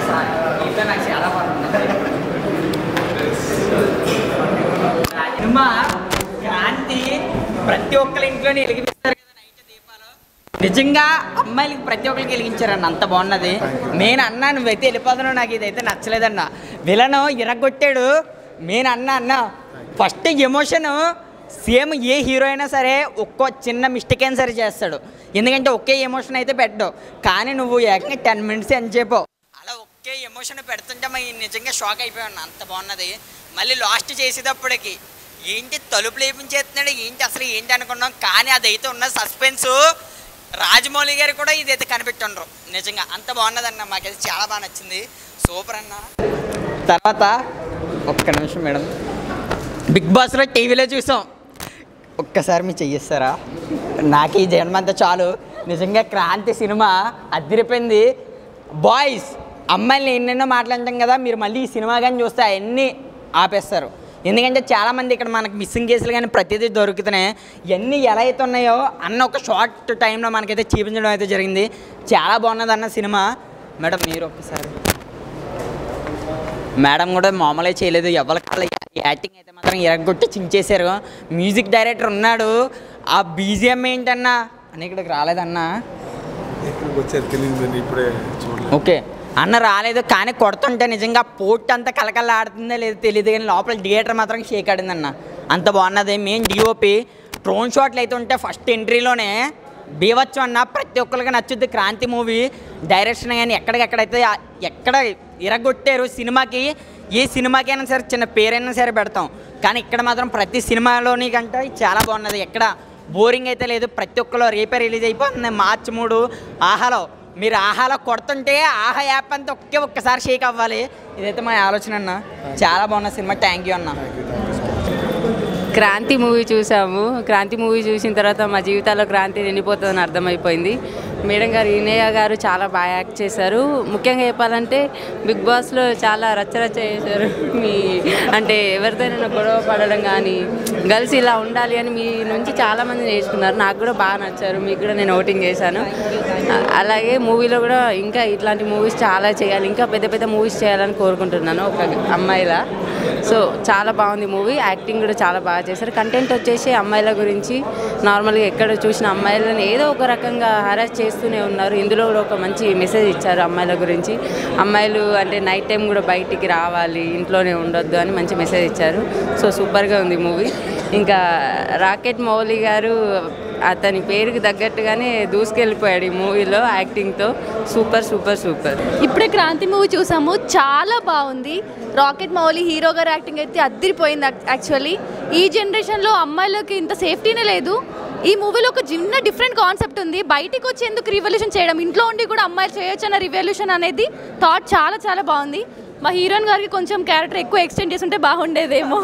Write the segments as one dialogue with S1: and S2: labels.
S1: ఇంకా నాకు చాలా బాగుంది సినిమా క్రాంతి ప్రతి ఒక్కరి ఇంట్లోనే వెలిగిస్తారు కదా నైట్ దీపాలు నిజంగా అమ్మాయిలకి ప్రతి ఒక్కరికి వెలిగించారన్న అంత బాగున్నది నేను అన్నా నువ్వైతే వెళ్ళిపోతున్నావు నాకు ఇదైతే నచ్చలేదన్న విలను ఇరగొట్టాడు నేను అన్నా అన్న ఫస్ట్ ఎమోషన్ సేమ్ ఏ హీరో అయినా సరే ఒక్కో చిన్న మిస్టేక్ అయినా సరే చేస్తాడు ఎందుకంటే ఒకే ఎమోషన్ అయితే పెట్టడు కానీ నువ్వు ఏకంగా టెన్ మినిట్స్ అని చెప్పు అలా ఒకే ఎమోషన్ పెడుతుంటే మరి నిజంగా షాక్ అయిపోయాను అంత బాగున్నది మళ్ళీ లాస్ట్ చేసేటప్పటికి ఏంటి తలుపు లేపించేస్తున్నాడు ఏంటి అసలు ఏంటి అనుకున్నాం కానీ అదైతే ఉన్న సస్పెన్స్ రాజమౌళి గారు కూడా ఇదైతే కనిపెట్టుండ్రు నిజంగా అంత బాగున్నదన్న మాకైతే చాలా బాగా నచ్చింది సూపర్ అన్న తర్వాత ఒక్క నిమిషం మేడం బిగ్ బాస్లో టీవీలో చూసాం ఒక్కసారి మీరు చెయ్యిస్తారా నాకు ఈ జన్మంతా చాలు నిజంగా క్రాంతి సినిమా అదిరిపోయింది బాయ్స్ అమ్మాయిలు ఎన్నెన్నో మాట్లాడటం కదా మీరు మళ్ళీ ఈ సినిమా కానీ చూస్తే అవన్నీ ఆపేస్తారు ఎందుకంటే చాలామంది ఇక్కడ మనకి మిస్సింగ్ కేసులు కానీ ప్రతిదీ దొరుకుతున్నాయి ఇవన్నీ ఎలా అయితే ఉన్నాయో అన్న ఒక షార్ట్ టైంలో మనకైతే చూపించడం అయితే జరిగింది చాలా బాగున్నది అన్న సినిమా మేడం మీరు ఒక్కసారి మేడం కూడా మామూలుగా చేయలేదు ఎవరి కాళ్ళ యాక్టింగ్ అయితే మాత్రం ఎరగొట్టి చించేశారు మ్యూజిక్ డైరెక్టర్ ఉన్నాడు ఆ బీజిఎం ఏంటన్నా అని ఇక్కడికి రాలేదన్నా
S2: ఎక్కడికి వచ్చారు తెలియదు ఇప్పుడే చూడలేదు
S1: ఓకే అన్న రాలేదు కానీ కొడుతుంటే నిజంగా పోట్ అంతా కలకల్లా ఆడుతుందో లేదో తెలియదు కానీ లోపల థియేటర్ మాత్రం షేక్ ఆడిందన్న అంత బాగున్నది మెయిన్ డిఓపి డ్రోన్ షాట్లు అయితే ఉంటే ఫస్ట్ ఎంట్రీలోనే బీవచ్చు అన్న ప్రతి ఒక్కరికి నచ్చుద్ది క్రాంతి మూవీ డైరెక్షన్ కానీ ఎక్కడికెక్కడైతే ఆ- ఎక్కడ ఇరగొట్టారు సినిమాకి ఏ సినిమాకైనా సరే చిన్న పేరైనా సరే పెడతాం కానీ ఇక్కడ మాత్రం ప్రతి సినిమాలోని కంటే చాలా బాగున్నది ఎక్కడ బోరింగ్ అయితే లేదు ప్రతి ఒక్కరు రేపే రిలీజ్ అయిపోతుంది మార్చి మూడు ఆహాలో మీరు ఆహాలో కొడుతుంటే ఆహా యాప్ అంతా ఒకే ఒక్కసారి షేక్ అవ్వాలి ఇదైతే మా ఆలోచన అన్న చాలా బాగున్న సినిమా థ్యాంక్ యూ అన్న
S3: క్రాంతి మూవీ చూసాము క్రాంతి మూవీ చూసిన తర్వాత మా జీవితాల్లో క్రాంతి నిండిపోతుందని అర్థమైపోయింది మేడం గారు ఈనయ్య గారు చాలా బాగా యాక్ట్ చేశారు ముఖ్యంగా చెప్పాలంటే బిగ్ బాస్లో చాలా రచ్చరచ్చ చేశారు మీ అంటే ఎవరితోనైనా గొడవ పడడం కానీ గర్ల్స్ ఇలా ఉండాలి అని మీ నుంచి చాలామంది నేర్చుకున్నారు నాకు కూడా బాగా నచ్చారు మీకు కూడా నేను ఓటింగ్ చేశాను అలాగే మూవీలో కూడా ఇంకా ఇట్లాంటి మూవీస్ చాలా చేయాలి ఇంకా పెద్ద పెద్ద మూవీస్ చేయాలని కోరుకుంటున్నాను ఒక అమ్మాయిలా సో చాలా బాగుంది మూవీ యాక్టింగ్ కూడా చాలా బాగా చేశారు కంటెంట్ వచ్చేసి అమ్మాయిల గురించి నార్మల్గా ఎక్కడ చూసిన అమ్మాయిలను ఏదో ఒక రకంగా హరాస్ చేస్తూనే ఉన్నారు ఇందులో కూడా ఒక మంచి మెసేజ్ ఇచ్చారు అమ్మాయిల గురించి అమ్మాయిలు అంటే నైట్ టైం కూడా బయటికి రావాలి ఇంట్లోనే ఉండొద్దు అని మంచి మెసేజ్ ఇచ్చారు సో సూపర్గా ఉంది మూవీ ఇంకా రాకెట్ మౌలి గారు అతని పేరుకి తగ్గట్టుగానే దూసుకెళ్ళిపోయాడు ఈ మూవీలో యాక్టింగ్తో సూపర్ సూపర్ సూపర్
S4: ఇప్పుడే క్రాంతి మూవీ చూసాము చాలా బాగుంది రాకెట్ మౌలి హీరో గారి యాక్టింగ్ అయితే అద్దరిపోయింది యాక్చువల్లీ ఈ జనరేషన్లో అమ్మాయిలకి ఇంత సేఫ్టీనే లేదు ఈ మూవీలో ఒక చిన్న డిఫరెంట్ కాన్సెప్ట్ ఉంది బయటికి వచ్చి ఎందుకు రివల్యూషన్ చేయడం ఇంట్లో ఉండి కూడా అమ్మాయిలు చేయొచ్చు అన్న రివల్యూషన్ అనేది థాట్ చాలా చాలా బాగుంది మా హీరోయిన్ గారికి కొంచెం క్యారెక్టర్ ఎక్కువ ఎక్స్టెండ్ చేస్తుంటే బాగుండేదేమో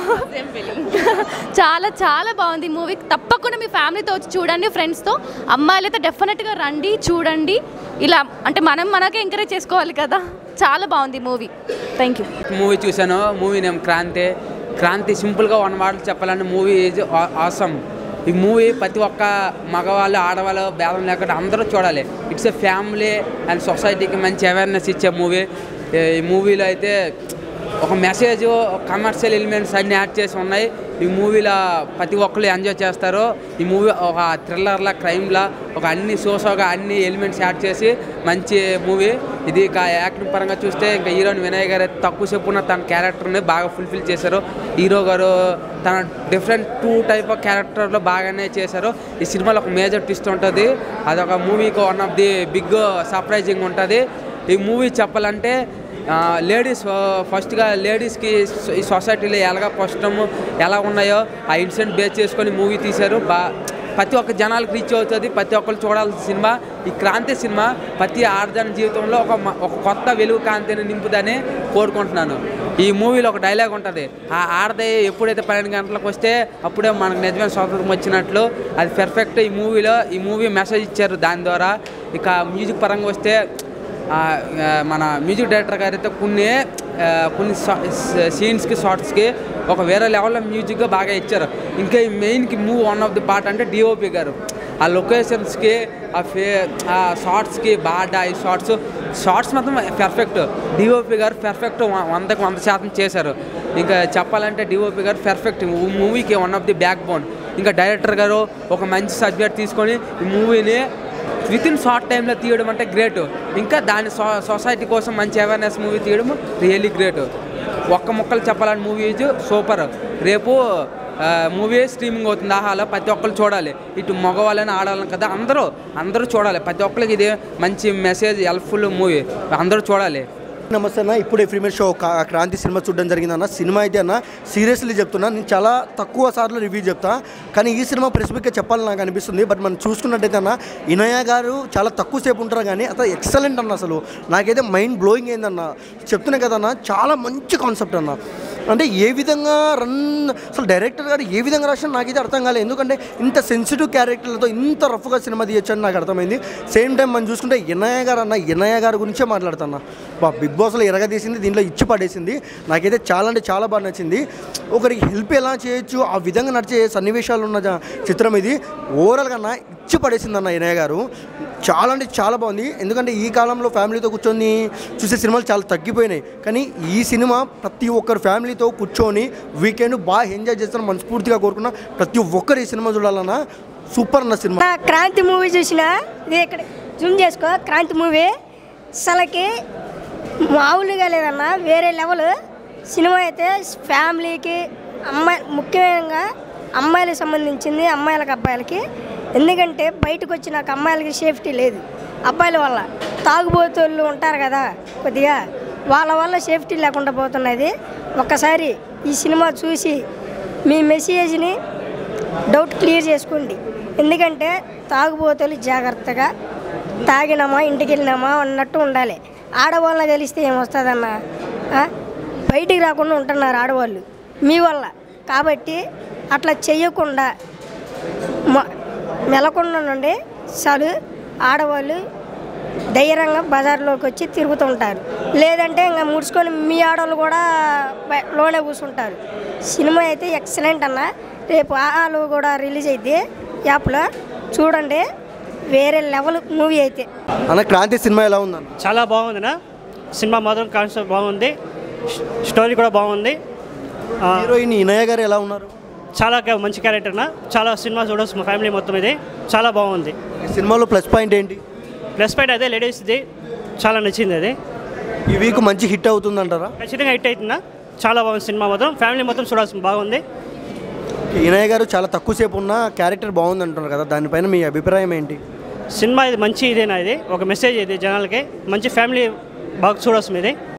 S4: చాలా చాలా బాగుంది మూవీ తప్పకుండా మీ ఫ్యామిలీతో వచ్చి చూడండి ఫ్రెండ్స్తో అమ్మాయిలు అయితే డెఫినెట్గా రండి చూడండి ఇలా అంటే మనం మనకే ఎంకరేజ్ చేసుకోవాలి కదా చాలా బాగుంది మూవీ థ్యాంక్ యూ
S5: మూవీ చూశాను మూవీ నేమ్ క్రాంతి క్రాంతి సింపుల్గా వన్ వర్డ్ చెప్పాలంటే మూవీ ఈజ్ ఆసమ్ ఈ మూవీ ప్రతి ఒక్క మగవాళ్ళు ఆడవాళ్ళు భేదం లేకుండా అందరూ చూడాలి ఇట్స్ ఎ ఫ్యామిలీ అండ్ సొసైటీకి మంచి అవేర్నెస్ ఇచ్చే మూవీ ఈ మూవీలో అయితే ఒక మెసేజ్ కమర్షియల్ ఎలిమెంట్స్ అన్నీ యాడ్ చేసి ఉన్నాయి ఈ మూవీలో ప్రతి ఒక్కరు ఎంజాయ్ చేస్తారు ఈ మూవీ ఒక థ్రిల్లర్లా క్రైమ్లా ఒక అన్ని సోసోగా అన్ని ఎలిమెంట్స్ యాడ్ చేసి మంచి మూవీ ఇది ఇక యాక్టింగ్ పరంగా చూస్తే ఇంకా హీరోయిన్ వినయ్ గారు అయితే తక్కువ చెప్పున్న తన క్యారెక్టర్ని బాగా ఫుల్ఫిల్ చేశారు హీరో గారు తన డిఫరెంట్ టూ టైప్ ఆఫ్ క్యారెక్టర్లో బాగానే చేశారు ఈ సినిమాలో ఒక మేజర్ ట్విస్ట్ ఉంటుంది అదొక మూవీకి one of the big surprising ఉంటుంది ఈ మూవీ చెప్పాలంటే లేడీస్ ఫస్ట్గా లేడీస్కి ఈ సొసైటీలో ఎలాగ కష్టము ఎలా ఉన్నాయో ఆ ఇన్సిడెంట్ బేస్ చేసుకొని మూవీ తీశారు బా ప్రతి ఒక్క జనాలకు రీచ్ అవుతుంది ప్రతి ఒక్కరు చూడాల్సిన సినిమా ఈ క్రాంతి సినిమా ప్రతి ఆడదాని జీవితంలో ఒక మ- ఒక కొత్త వెలుగు కాంతిని నింపుదని కోరుకుంటున్నాను ఈ మూవీలో ఒక డైలాగ్ ఉంటుంది ఆ ఆడది ఎప్పుడైతే పన్నెండు గంటలకు వస్తే అప్పుడే మనకు నిజమైన స్వాతంత్రం వచ్చినట్లు అది పెర్ఫెక్ట్ ఈ మూవీలో ఈ మూవీ మెసేజ్ ఇచ్చారు దాని ద్వారా ఇక మ్యూజిక్ పరంగా వస్తే ఆ, ఆ, మన మ్యూజిక్ డైరెక్టర్ గారు అయితే కొన్ని ఆ, కొన్ని సీన్స్కి షార్ట్స్కి ఒక వేరే లెవెల్లో మ్యూజిక్గా బాగా ఇచ్చారు ఇంకా ఈ మెయిన్కి మూవ్ వన్ ఆఫ్ ది పార్ట్ అంటే డిఓపి గారు ఆ లొకేషన్స్కి ఆ ఫే ఆ షార్ట్స్కి బాగా ఈ షార్ట్స్ షార్ట్స్ మాత్రం పర్ఫెక్ట్ డిఓపి గారు పర్ఫెక్ట్ వందకు వంద శాతం చేశారు ఇంకా చెప్పాలంటే డిఓపి గారు పర్ఫెక్ట్ మూవీకి one of the backbone ఇంకా డైరెక్టర్ గారు ఒక మంచి సబ్జెక్ట్ తీసుకొని ఈ మూవీని విత్ ఇన్ షార్ట్ టైంలో తీయడం అంటే గ్రేట్ ఇంకా దాని సో సొసైటీ కోసం మంచి అవేర్నెస్ మూవీ తీయడం రియల్లీ గ్రేట్ ఒక్క ముక్కలు చెప్పాలని మూవీ సూపర్ రేపు మూవీ స్ట్రీమింగ్ అవుతుంది ఆహాలో ప్రతి ఒక్కరు చూడాలి ఇటు మగవాళ్ళని ఆడాలని కదా అందరూ అందరూ చూడాలి ప్రతి ఒక్కరికి ఇది మంచి మెసేజ్ హెల్ప్ఫుల్ మూవీ అందరూ చూడాలి
S6: నమస్తే అన్న ఇప్పుడే ప్రీమియర్ షో కా- క్రాంతి సినిమా చూడడం జరిగిందన్న సినిమా అయితే అన్న సీరియస్లీ చెప్తున్నా నేను చాలా తక్కువ సార్లు రివ్యూ చెప్తా కానీ ఈ సినిమా స్పెసిఫిక్గా చెప్పాలని నాకు అనిపిస్తుంది బట్ మనం చూసుకున్నట్టయితే అన్న ఇనయ గారు చాలా తక్కువ సేపు ఉంటారు కానీ అసలు ఎక్సలెంట్ అన్న అసలు నాకైతే మైండ్ బ్లోయింగ్ అయిందన్న చెప్తున్నా కదన్న చాలా మంచి కాన్సెప్ట్ అన్న అంటే ఏ విధంగా రన్ అసలు డైరెక్టర్ గారు ఏ విధంగా రాసిన నాకైతే అర్థం కాలేదు ఎందుకంటే ఇంత సెన్సిటివ్ క్యారెక్టర్లతో ఇంత రఫ్గా సినిమా తీయొచ్చు అని నాకు అర్థమైంది సేమ్ టైం మనం చూసుకుంటే ఇనయ గారు అన్న ఇనయ గారి గురించే మాట్లాడుతున్నా బా బిగ్ బాస్లో ఎరగదీసింది దీంట్లో ఇచ్చి పడేసింది నాకైతే చాలా అంటే చాలా బాగా నచ్చింది ఒకరికి హెల్ప్ ఎలా చేయొచ్చు ఆ విధంగా నడిచే సన్నివేశాలు ఉన్న జ- చిత్రం ఇది ఓవరాల్గా అన్న ఇచ్చి పడేసింది అన్న ఇనయ గారు చాలా అంటే చాలా బాగుంది ఎందుకంటే ఈ కాలంలో ఫ్యామిలీతో కూర్చొని చూసే సినిమాలు చాలా తగ్గిపోయినాయి కానీ ఈ సినిమా ప్రతి ఒక్కరు ఫ్యామిలీతో కూర్చొని వీకెండ్ బాగా ఎంజాయ్ చేస్తాను మనస్ఫూర్తిగా కోరుకున్నా ప్రతి ఒక్కరు ఈ సినిమా చూడాలన్న సూపర్ అన్న సినిమా
S7: నా క్రాంతి మూవీ చూసిన ఇది ఇక్కడ జూమ్ చేసుకో క్రాంతి మూవీ అసలకి మామూలుగా లేదన్న వేరే లెవెల్ సినిమా అయితే ఫ్యామిలీకి అమ్మాయి ముఖ్యంగా అమ్మాయిలకు సంబంధించింది అమ్మాయిలకి అబ్బాయిలకి ఎందుకంటే బయటకు వచ్చిన అమ్మాయిలకి సేఫ్టీ లేదు అబ్బాయిల వల్ల తాగుబోతులు ఉంటారు కదా కొద్దిగా వాళ్ళ వల్ల సేఫ్టీ లేకుండా పోతున్నది ఒక్కసారి ఈ సినిమా చూసి మీ మెసేజ్ని డౌట్ క్లియర్ చేసుకోండి ఎందుకంటే తాగుబోతులు జాగ్రత్తగా తాగినామా ఇంటికి వెళ్ళినామా అన్నట్టు ఉండాలి ఆడవాళ్ళని కలిస్తే ఏమొస్తుందన్న ఆ? బయటికి రాకుండా ఉంటున్నారు ఆడవాళ్ళు మీ వల్ల కాబట్టి అట్లా చెయ్యకుండా మ- మెలకుండా నుండి చాలు ఆడవాళ్ళు ధైర్యంగా బజార్లోకి వచ్చి తిరుగుతుంటారు లేదంటే ఇంకా ముడుచుకొని మీ ఆడవాళ్ళు కూడా బయ- లోనే కూర్చుంటారు సినిమా అయితే ఎక్సలెంట్ అన్న రేపు ఆలు కూడా రిలీజ్ అయితే యాప్లో చూడండి వేరే లెవెల్ మూవీ అయితే
S6: అన్న క్రాంతి సినిమా ఎలా ఉందన్న
S8: చాలా బాగుందినా సినిమా మాత్రం కాన్సెప్ట్ బాగుంది స్- స్టోరీ కూడా బాగుంది ఆ,
S6: హీరోయిన్ ఇనయ గారు ఎలా ఉన్నారు
S8: చాలా క- మంచి క్యారెక్టర్ నా చాలా సినిమా చూడొచ్చు మా ఫ్యామిలీ మొత్తం ఇది చాలా బాగుంది
S6: ఈ సినిమాలో ప్లస్ పాయింట్ ఏంటి
S8: ప్లస్ పాయింట్ అదే లేడీస్ది చాలా నచ్చింది అది
S6: ఈ వీక్ మంచి హిట్ అవుతుందంటారా
S8: ఖచ్చితంగా హిట్ అవుతుందా చాలా బాగుంది సినిమా మొత్తం ఫ్యామిలీ మొత్తం చూడాల్సిన బాగుంది
S6: ఇనయ గారు చాలా తక్కువ సేపు ఉన్న క్యారెక్టర్ బాగుంది అంటున్నారు కదా దానిపైన మీ అభిప్రాయం ఏంటి
S8: సినిమా ఇది మంచి ఇదేనా ఇది ఒక మెసేజ్ ఇది జనాలకి మంచి ఫ్యామిలీ బాగా చూడొచ్చు ఇది